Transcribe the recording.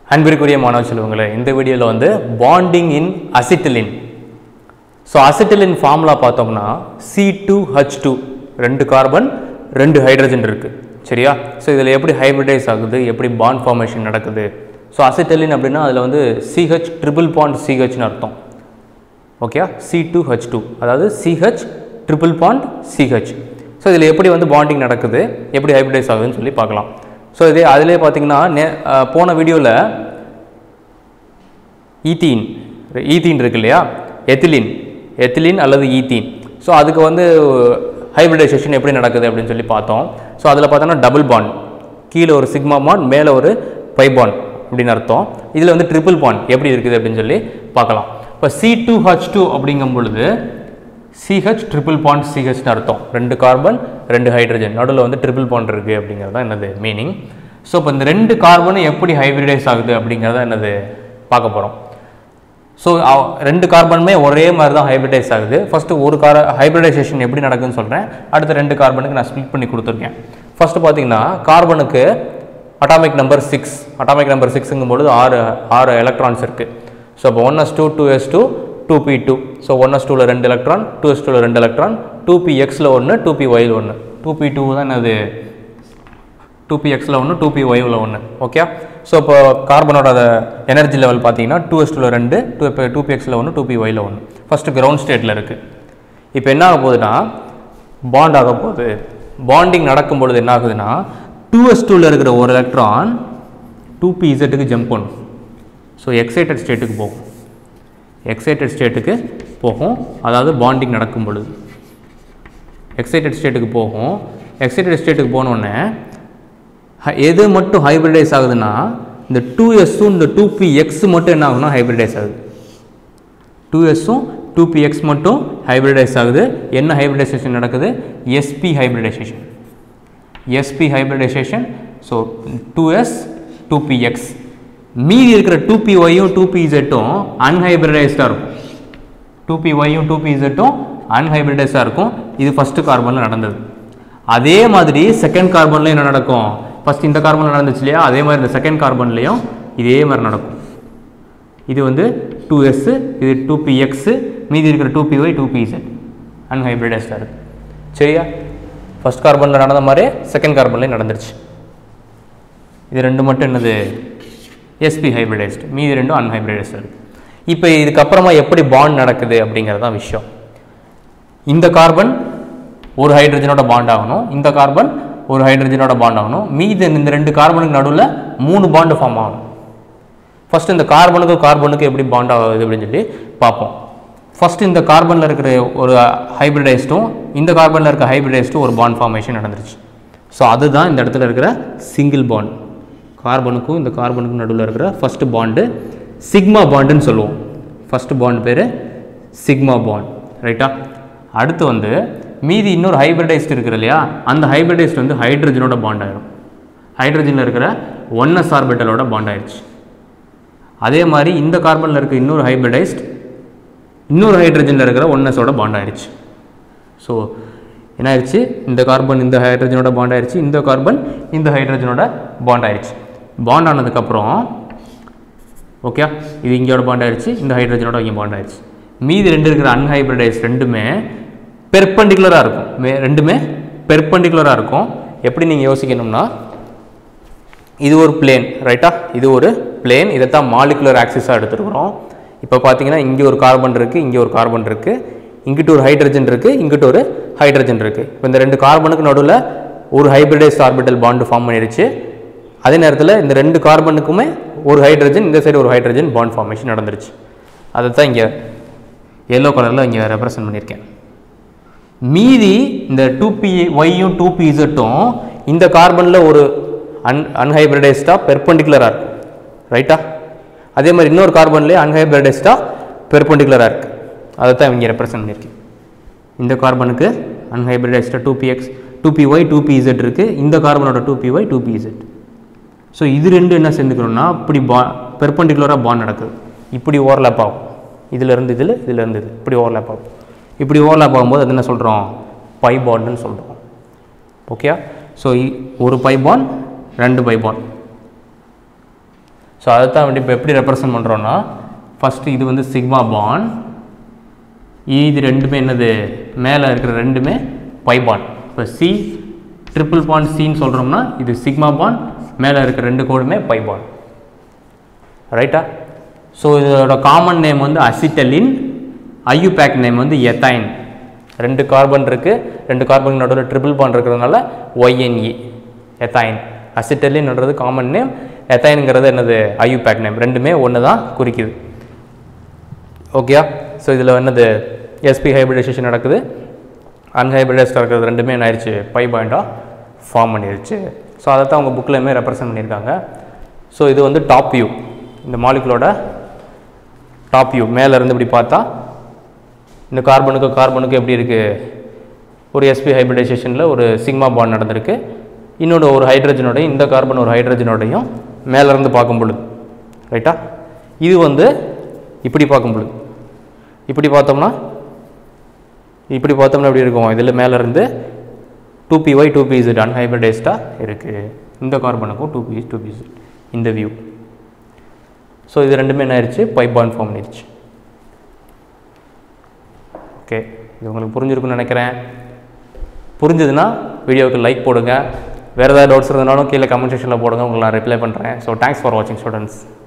அன்பிற்குரிய மாணவ செல்வங்களே இந்த வீடியோவில் வந்து bonding in acetylene so acetylene formula பார்த்தோம்னா சி டூ ஹச் டூ ரெண்டு கார்பன் ரெண்டு ஹைட்ரஜன் இருக்குது சரியா ஸோ இதில் எப்படி ஹைப்ரிடைஸ் ஆகுது எப்படி பாண்ட் ஃபார்மேஷன் நடக்குது ஸோ அசிட்டிலின் அப்படின்னா அதில் வந்து சிஹெச் ட்ரிபிள் பாண்ட் சிஹெச்னு அர்த்தம் okay C two H two அதாவது C H triple bond C H so இதில் எப்படி வந்து பாண்டிங் நடக்குது எப்படி ஹைப்ரிடைஸ் ஆகுதுன்னு சொல்லி பார்க்கலாம் ஸோ இதே அதிலே பார்த்தீங்கன்னா நே அஹ் போன வீடியோவில் ஈத்தீன் ஈத்தீன் இருக்கு இல்லையா எத்திலின் எத்திலின் அல்லது ஈத்தீன் ஸோ அதுக்கு வந்து ஹைப்ரிடைசேஷன் எப்படி நடக்குது அப்படின்னு சொல்லி பார்த்தோம் ஸோ அதில் பார்த்தோன்னா டபுள் பாண்ட் கீழே ஒரு சிக்மா பாண்ட் மேலே ஒரு பை பாண்ட் அப்படின்னு அர்த்தம் இதில் வந்து ட்ரிபிள் பாண்ட் எப்படி இருக்குது அப்படின்னு சொல்லி பார்க்கலாம் இப்போ சி டூ ஹச் டூ அப்படிங்கும் பொழுது சிஹெச் ட்ரிபிள் பாண்ட் சிஹெச்னு அர்த்தம் ரெண்டு கார்பன் ரெண்டு ஹைட்ரஜன் நடுவில் வந்து ட்ரிபிள் பாண்ட் இருக்குது அப்படிங்கிறது தான் என்னது மீனிங் ஸோ இப்போ இந்த ரெண்டு கார்பனும் எப்படி ஹைப்ரிடைஸ் ஆகுது அப்படிங்கிறத என்னது பார்க்க போகிறோம் ஸோ ரெண்டு கார்பனுமே ஒரே மாதிரி தான் ஹைப்ரிடைஸ் ஆகுது ஃபஸ்ட்டு ஒரு கார ஹைப்ரிடைசேஷன் எப்படி நடக்குதுன்னு சொல்கிறேன் அடுத்த ரெண்டு கார்பனுக்கு நான் ஸ்ப்ளிட் பண்ணி கொடுத்துருக்கேன் ஃபஸ்ட்டு பார்த்தீங்கன்னா கார்பனுக்கு atomic number six atomic number சிக்ஸுங்கும் பொழுது ஆறு ஆறு எலக்ட்ரான்ஸ் இருக்குது ஸோ இப்போ one S two two S two two P two so one S டூவில் ரெண்டு எலக்ட்ரான் டூ எஸ் டூவில் ரெண்டு எலக்ட்ரான் டூ பி எக்ஸில் ஒன்று டூ பி ஒயில் ஒன்று டூ பி டூ தான் என்னது டூ பி எக்ஸில் ஒன்று டூ பி ஒய்வில் ஒன்று ஓகே ஸோ இப்போ கார்பனோட எனர்ஜி லெவல் பார்த்தீங்கன்னா டூ எஸ் டூவில் ரெண்டு டூ இப்போ டூ பி எக்ஸில் ஒன்று டூ பி ஒயில் ஒன்று ஃபஸ்ட்டு கிரவுண்ட் ஸ்டேட்டில் இருக்குது இப்போ என்ன ஆக போகுதுன்னா பாண்ட் ஆக போகுது பாண்டிங் நடக்கும் பொழுது என்ன ஆகுதுன்னா டூ எஸ் டூவில் இருக்கிற ஒரு எலக்ட்ரான் டூ பி இசட்டுக்கு ஜம்ப் பண்ணும் ஸோ எக்ஸைட்டட் ஸ்டேட்டுக்கு போகும் எக்ஸைட்டட் ஸ்டேட்டுக்கு போகும் அதாவது பாண்டிங் நடக்கும் பொழுது எக்ஸைட்டட் ஸ்டேட்டுக்கு போகும் எக்ஸைட்டட் ஸ்டேட்டுக்கு போனோடனே எது மட்டும் ஹைப்ரிடைஸ் ஆகுதுன்னா இந்த டூ எஸ்ஸும் இந்த டூ பி எக்ஸ் மட்டும் என்ன ஆகுதுன்னா ஹைப்ரிடைஸ் ஆகுது டூ எஸ்ஸும் டூ பி எக்ஸ் மட்டும் ஹைப்ரிடைஸ் ஆகுது என்ன ஹைப்ரிடைசேஷன் நடக்குது S P hybridization S P hybridization so two S two P X மீதி இருக்கிற டூ பி ஒய்யும் டூ பி இசட்டும் அன்ஹைப்ரிடைஸ்டாக இருக்கும் டூ பி ஒய்யும் டூ பி இசட்டும் அன்ஹைப்ரிடைஸாக இருக்கும் இது ஃபஸ்ட்டு கார்பனில் நடந்தது அதே மாதிரி செகண்ட் கார்பன்லையும் என்ன நடக்கும் ஃபஸ்ட் இந்த கார்பனில் நடந்துச்சு இல்லையா அதே மாதிரி இந்த செகண்ட் கார்பன்லேயும் இதே மாதிரி நடக்கும் இது வந்து டூ எஸ்ஸு இது டூ பி எக்ஸு மீதி இருக்கிற two P Y two P Z அன்ஹைப்ரிடைஸ்டாக இருக்குது சரியா ஃபஸ்ட் கார்பனில் நடந்த மாதிரி செகண்ட் கார்பன்லேயும் நடந்துருச்சு இது ரெண்டு மட்டும் என்னது எஸ்பி ஹைப்ரிடைஸ்டு மீதி ரெண்டும் அன்ஹைப்ரிடைஸ்டு இருக்குது இப்போ இதுக்கப்புறமா எப்படி பாண்ட் நடக்குது அப்படிங்கிறது தான் விஷயம் இந்த கார்பன் ஒரு ஹைட்ரஜனோட பாண்ட் ஆகணும் இந்த கார்பன் ஒரு ஹைட்ரஜனோட பாண்ட் ஆகணும் மீதி இந்த ரெண்டு கார்பனுக்கு நடுவில் மூணு பாண்டு ஃபார்ம் ஆகணும் ஃபஸ்ட்டு இந்த கார்பனுக்கு கார்பனுக்கு எப்படி பாண்ட் ஆகுது அப்படின்னு சொல்லி பார்ப்போம் ஃபஸ்ட்டு இந்த கார்பனில் இருக்கிற ஒரு ஹைப்ரிடைஸ்டும் இந்த கார்பனில் இருக்க ஹைப்ரிடைஸ்ட்டும் ஒரு பாண்ட் ஃபார்மேஷன் நடந்துருச்சு ஸோ அதுதான் இந்த இடத்துல இருக்கிற சிங்கிள் பாண்ட் கார்பனுக்கும் இந்த கார்பனுக்கும் நடுவில் இருக்கிற ஃபஸ்ட்டு பாண்டு சிக்மா பாண்டுன்னு சொல்லுவோம் first bond pair sigma bond ரைட்டா அடுத்து வந்து மீதி இன்னொரு ஹைப்ரிடைஸ்ட் இருக்கிற இல்லையா அந்த ஹைப்ரிடைஸ்ட் வந்து ஹைட்ரஜனோட பாண்ட் ஆயிரும் ஹைட்ரஜனில் இருக்கிற ஒன்எஸ் ஆர்பிட்டலோட பாண்ட் ஆயிடுச்சு அதே மாதிரி இந்த கார்பனில் இருக்க இன்னொரு ஹைப்ரிடைஸ்ட் இன்னொரு ஹைட்ரஜனில் இருக்கிற ஒன்னஸோட பாண்ட் ஆயிடுச்சு ஸோ என்ன ஆயிடுச்சு இந்த கார்பன் இந்த ஹைட்ரஜனோட பாண்ட் ஆயிடுச்சு இந்த கார்பன் இந்த ஹைட்ரஜனோட பாண்ட் ஆயிடுச்சு பாண்ட் ஆனதுக்கப்புறம் ஓகே இது இங்கேயோட பாண்ட் ஆயிடுச்சு இந்த ஹைட்ரஜனோட இங்கே பாண்ட் ஆயிடுச்சு மீதி ரெண்டு இருக்கிற அன்ஹைப்ரிடைஸ் ரெண்டுமே பெர்பண்டிகுலராக இருக்கும் மே ரெண்டுமே பெர்பண்டிகுலராக இருக்கும் எப்படி நீங்கள் யோசிக்கணும்னா இது ஒரு பிளேன் ரைட்டா இது ஒரு பிளேன் இதை தான் மாலிகுலர் ஆக்சிஸாக எடுத்துருக்குறோம் இப்போ பார்த்தீங்கன்னா இங்கே ஒரு கார்பன் இருக்குது இங்கே ஒரு கார்பன் இருக்குது இங்கிட்டு ஒரு ஹைட்ரஜன் இருக்குது இங்கிட்டு ஒரு ஹைட்ரஜன் இருக்குது இப்போ இந்த ரெண்டு கார்பனுக்கு நடுவில் ஒரு ஹைப்ரிடைஸ் ஆர்பிட்டல் பாண்டு ஃபார்ம் பண்ணிடுச்சு அதே நேரத்தில் இந்த ரெண்டு கார்பனுக்குமே ஒரு ஹைட்ரஜன் இந்த சைடு ஒரு ஹைட்ரஜன் பாண்ட் ஃபார்மேஷன் நடந்துருச்சு அதை தான் இங்கே எல்லோ கலரில் இங்கே ரெப்ரசன்ட் பண்ணியிருக்கேன் மீதி இந்த டூ பி ஒய்யும் டூ பி இசட்டும் இந்த கார்பனில் ஒரு அன் அன்ஹைப்ரிடைஸ்டாக பெர்பண்டிகுலராக இருக்கும் ரைட்டா அதே மாதிரி இன்னொரு கார்பன்லேயே அன்ஹைப்ரிடைஸ்டாக பெர்பண்டிகுலராக இருக்குது அதை தான் இங்கே ரெப்ரசன்ட் பண்ணியிருக்கேன் இந்த கார்பனுக்கு அன்ஹைப்ரிடைஸ்டாக two P X two P Y two P Z இருக்குது இந்த கார்பனோட two P Y two P Z so இது ரெண்டு என்ன சேர்ந்துக்கணும்னா இப்படி பா பெர்பண்டிகுலராக பாண்ட் நடக்குது இப்படி ஓவர்லேப் ஆகும் இதிலேருந்து இதில் இதிலேருந்து இது இப்படி ஓவர்லேப் ஆகும் இப்படி ஓவர்லேப் ஆகும்போது அது என்ன சொல்கிறோம் பை பாண்டுன்னு சொல்கிறோம் ஓகே ஸோ ஒரு பை பாண்ட் ரெண்டு பை பாண்ட் ஸோ அதை தான் வந்து இப்போ எப்படி ரெப்ரசன்ட் பண்ணுறோன்னா ஃபஸ்ட்டு இது வந்து சிக்மா பான் இது ரெண்டுமே என்னது மேலே இருக்கிற ரெண்டுமே பை பான் இப்போ சி ட்ரிபிள் பான் சின்னு சொல்கிறோம்னா இது சிக்மா பான் மேலே இருக்கிற ரெண்டு கோடுமே பை பான் ரைட்டா ஸோ இதோட காமன் நேம் வந்து அசிட்டலின் ஐயூபேக் நேம் வந்து எத்தைன் ரெண்டு கார்பன் இருக்குது ரெண்டு கார்பன் நடுவில் ட்ரிபிள் பான் இருக்கிறதுனால ஒய்என்இ எத்தைன் அசிட்டலின்ன்றது காமன் நேம் எத்தைனுங்கிறது என்னது ஐயூபேக் நேம் ரெண்டுமே ஒன்று தான் குறிக்குது ஓகேயா ஸோ இதில் என்னது எஸ்பி ஹைபிரிடைசேஷன் நடக்குது அன்ஹைபிரிடைஸ்ட் இருக்கிறது ரெண்டுமே என்ன ஆயிடுச்சு பை பாயிண்டாக ஃபார்ம் பண்ணிருச்சு ஸோ அதை தான் அவங்க புக்லையுமே ரெப்ரசன்ட் பண்ணியிருக்காங்க ஸோ இது வந்து டாப் வியூ இந்த மாலிகுலோட டாப் வியூ மேலேருந்து இப்படி பார்த்தா இந்த கார்பனுக்கு கார்பனுக்கு எப்படி இருக்குது ஒரு எஸ்பி ஹைபிரிடைசேஷனில் ஒரு சிக்மா பாண்ட் நடந்திருக்கு இன்னொரு ஒரு ஹைட்ரஜனோடையும் இந்த கார்பன் ஒரு ஹைட்ரஜனோடையும் மேலேருந்து பார்க்கும் பொழுது ரைட்டா இது வந்து இப்படி பார்க்கும் பொழுது இப்படி பார்த்தோம்னா இப்படி பார்த்தோம்னா எப்படி இருக்கும் இதில் மேலேருந்து two P Y two P Z அன்ஹைபிரிடைஸ்டாக இருக்குது இந்த கார்பனுக்கும் டூ பி டூ பி இந்த வியூ ஸோ இது ரெண்டுமே என்ன ஆயிடுச்சு பைப் பாண்ட் ஃபார்ம் பண்ணிடுச்சு ஓகே இது உங்களுக்கு புரிஞ்சிருக்குன்னு நினைக்கிறேன் புரிஞ்சதுன்னா வீடியோவுக்கு லைக் போடுங்க வேறு ஏதாவது டவுட்ஸ் இருந்தாலும் கீழே கமெண்ட் செக்ஷனில் போடுங்க உங்களுக்கு நான் ரிப்ளை பண்ணுறேன் ஸோ தேங்க்ஸ் ஃபார் வாட்சிங் ஸ்டூடெண்ட்ஸ்